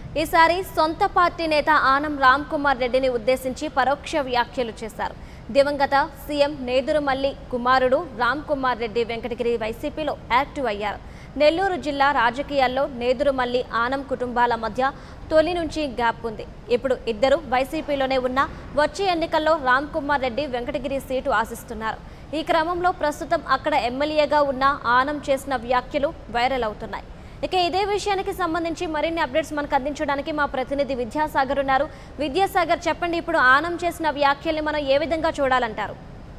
ఈసారి సొంత పార్టీ నేత ఆనం రామ్ కుమార్ రెడ్డిని ఉద్దేశించి పరోక్ష వ్యాఖ్యలు చేశారు దివంగత సీఎం నేదురుమల్లి కుమారుడు రామ్ కుమార్ రెడ్డి వెంకటగిరి వైసీపీలో యాక్టివ్ అయ్యారు నెల్లూరు జిల్లా రాజకీయాల్లో నేదురుమల్లి ఆనం కుటుంబాల మధ్య తొలి నుంచి గ్యాప్ ఉంది ఇప్పుడు ఇద్దరు వైసీపీలోనే ఉన్న వచ్చే ఎన్నికల్లో రామ్ కుమార్ రెడ్డి వెంకటగిరి సీటు ఆశిస్తున్నారు ఈ క్రమంలో ప్రస్తుతం అక్కడ ఎమ్మెల్యేగా ఉన్న ఆనం చేసిన వ్యాఖ్యలు వైరల్ అవుతున్నాయి ఇక ఇదే విషయానికి సంబంధించి మరిన్ని అప్డేట్స్ మనకు అందించడానికి మా ప్రతినిధి విద్యాసాగర్ ఉన్నారు విద్యాసాగర్ చెప్పండి ఇప్పుడు ఆనం చేసిన వ్యాఖ్యల్ని మనం ఏ విధంగా చూడాలంటారు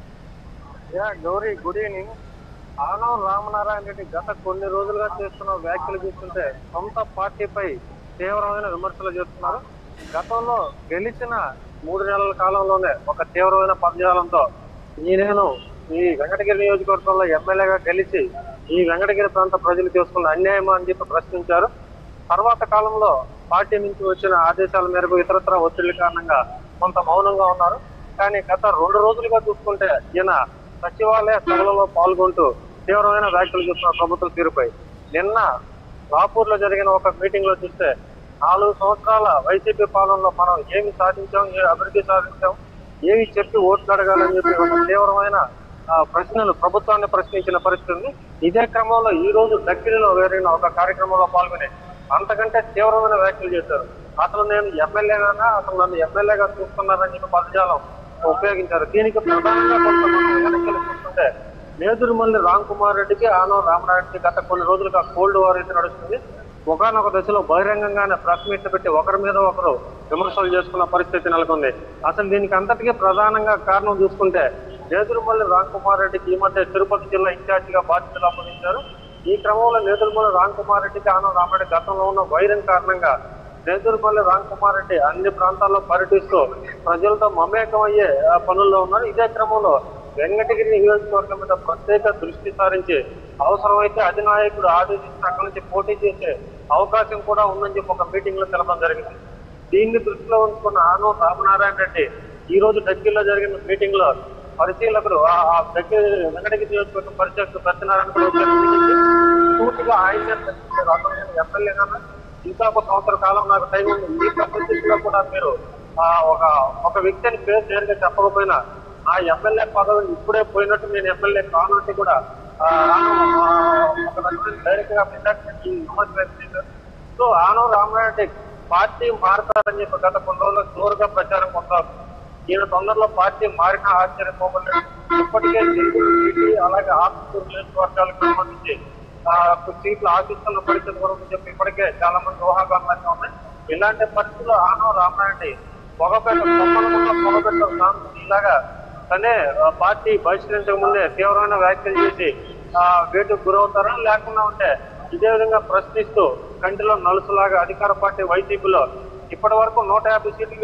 yeah Gauri good evening Anam Ramanarayana Reddy గత కొన్ని రోజులుగా చేస్తున్న వ్యాఖ్యలు చూస్తుంటే సొంత పార్టీపై తీవ్రమైన విమర్శలు చేస్తున్నారు గతంలో గెలిచిన మూడు నెలల కాలంలోనే ఒక తీవ్రమైన పదజాలంతో ఈ నేను ఈ వెంకటగిరి నియోజకవర్గంలో ఎమ్మెల్యేగా గెలిచి ఈ వెంకటగిరి ప్రాంత ప్రజలు చేసుకున్న అన్యాయమా అని చెప్పి ప్రశ్నించారు తర్వాత కాలంలో పార్టీ నుంచి వచ్చిన ఆదేశాల మేరకు ఇతరత్ర ఒత్తిళ్ల కారణంగా కొంత మౌనంగా ఉన్నారు కానీ గత రెండు రోజులుగా చూసుకుంటే ఈయన సచివాలయ సభలలో పాల్గొంటూ తీవ్రమైన వ్యాఖ్యలు చేస్తున్న ప్రభుత్వ తీరుపై నిన్న రాపూర్ లో జరిగిన ఒక మీటింగ్ లో చూస్తే నాలుగు సంవత్సరాల వైసీపీ పాలనలో మనం ఏమి సాధించాం ఏ అభివృద్ధి సాధించాం ఏమి చెప్పి ఓట్లు అడగాలని చెప్పి ఒక తీవ్రమైన ఆ, ప్రశ్నలు ప్రభుత్వాన్ని ప్రశ్నించిన పరిస్థితి ఉంది ఇదే క్రమంలో ఈ రోజు దక్కిడిలో జరిగిన ఒక కార్యక్రమంలో పాల్గొని అంతకంటే తీవ్రమైన వ్యాఖ్యలు చేశారు అసలు నేను ఎమ్మెల్యేగానా అసలు నన్ను ఎమ్మెల్యేగా చూస్తున్నారని చెప్పి పదజాలం ఉపయోగించారు దీనికి ప్రధానంగా కొంతమంది వ్యాఖ్యలు చూస్తుంటే నేదురుమల్లి రామ్ కుమార్ రెడ్డికి ఆనవ రామనాయుడికి గత కొన్ని రోజులుగా కోల్డ్ వార్ అయితే నడుస్తుంది ఒకనొక దశలో బహిరంగంగానే ప్రెస్ మీట్ పెట్టి ఒకరి మీద ఒకరు విమర్శలు చేసుకున్న పరిస్థితి నెలకొంది అసలు దీనికి అంతటికీ ప్రధానంగా కారణం చూసుకుంటే నేదురుమల్లి రామ్ కుమార్ రెడ్డికి ఈ మధ్య తిరుపతి జిల్లా ఇన్ఛార్జిగా బాధ్యతలు అప్పగించారు ఈ క్రమంలో నేదురుమల్లి రామ్ కుమార్ రెడ్డికి ఆనవ రామరెడ్డి గతంలో ఉన్న వైరం కారణంగా నేదురుమల్లి రామ్ కుమార్ రెడ్డి అన్ని ప్రాంతాల్లో పర్యటిస్తూ ప్రజలతో మమేకం అయ్యే ఆ, పనుల్లో ఉన్నారు ఇదే క్రమంలో వెంకటగిరి నియోజకవర్గం మీద ప్రత్యేక దృష్టి సారించి అవసరమైతే అధినాయకుడు ఆదేశిస్తే అక్కడి నుంచి పోటీ చేసే అవకాశం కూడా ఉందని చెప్పి ఒక మీటింగ్ లో తెలపడం జరిగింది దీన్ని దృష్టిలో ఉంచుకున్న ఆనవ రామనారాయణ రెడ్డి ఈ రోజు డక్కిల్లో జరిగిన మీటింగ్ లో పరిశీలకుడు ఆ- ఆ దగ్గర వెంకటగిరి నియోజకవర్గం పరిచయం సత్యనారాయణ కూడా వచ్చారు మీటింగ్ కి. పూర్తిగా ఆయన అతను ఎమ్మెల్యేగా ఇంకా ఒక సంవత్సర కాలం నాకు టైం ఉంది ఈ పరిస్థితిలో కూడా మీరు ఆ, ఒక ఒక వ్యక్తిని పేరు నేరుగా చెప్పకపోయినా ఆ ఎమ్మెల్యే పదవి ఇప్పుడే పోయినట్టు నేను ఎమ్మెల్యే కానుంటే కూడా ఆ, ఆ, ఒక డైరెక్ట్ గా ఇండక్ట్ విమర్శలు అయితే చేశారు. సో ఆనవ రామనాయుడు పార్టీ మారతారని చెప్పి గత కొన్ని రోజులు జోరుగా ప్రచారం కొనసాగుతుంది ఈయన తొందరలో పార్టీ మారిన ఆశ్చర్యపోకలేదు ఇప్పటికే తెలుగు సిటీ అలాగే ఆత్మకూరు నియోజకవర్గాలకు సంబంధించి ఆ, సీట్లు ఆశిస్తున్న పరిస్థితి కూడా ఉందని చెప్పి ఇప్పటికే చాలా మంది ఊహాగానాలుగా ఉన్నాయి ఇలాంటి పరిస్థితుల్లో ఆనవ రామనాయుడి పొగపెట్ట కొమ్మలకుండా పొగపెట్ట సాంస్కృతి ఇలాగా తనే ఆ, పార్టీ బహిష్కరించక ముందే తీవ్రమైన వ్యాఖ్యలు చేసి ఆ వేటుకు గురవుతారా లేకుండా ఉంటే ఇదే విధంగా ప్రశ్నిస్తూ కంటిలో నలుసులాగా అధికార పార్టీ వైసీపీలో ఇప్పటి వరకు నూట యాభై సీట్లు